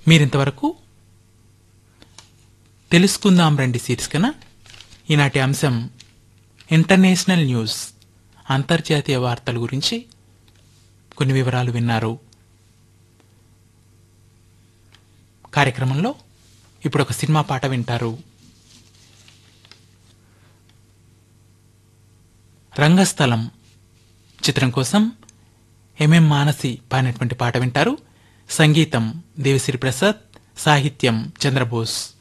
మీరింతవరకు తెలుసుకుందాం రండి శీర్షికన ఈనాటి అంశం ఇంటర్నేషనల్ న్యూస్ అంతర్జాతీయ వార్తల గురించి కొన్ని వివరాలు విన్నారు కార్యక్రమంలో ఇప్పుడు ఒక సినిమా పాట వింటారు రంగస్థలం చిత్రం కోసం ఎంఎం మానసి పాడినటువంటి పాట వింటారు సంగీతం దేవిశ్రీ ప్రసాద్ సాహిత్యం చంద్రబోస్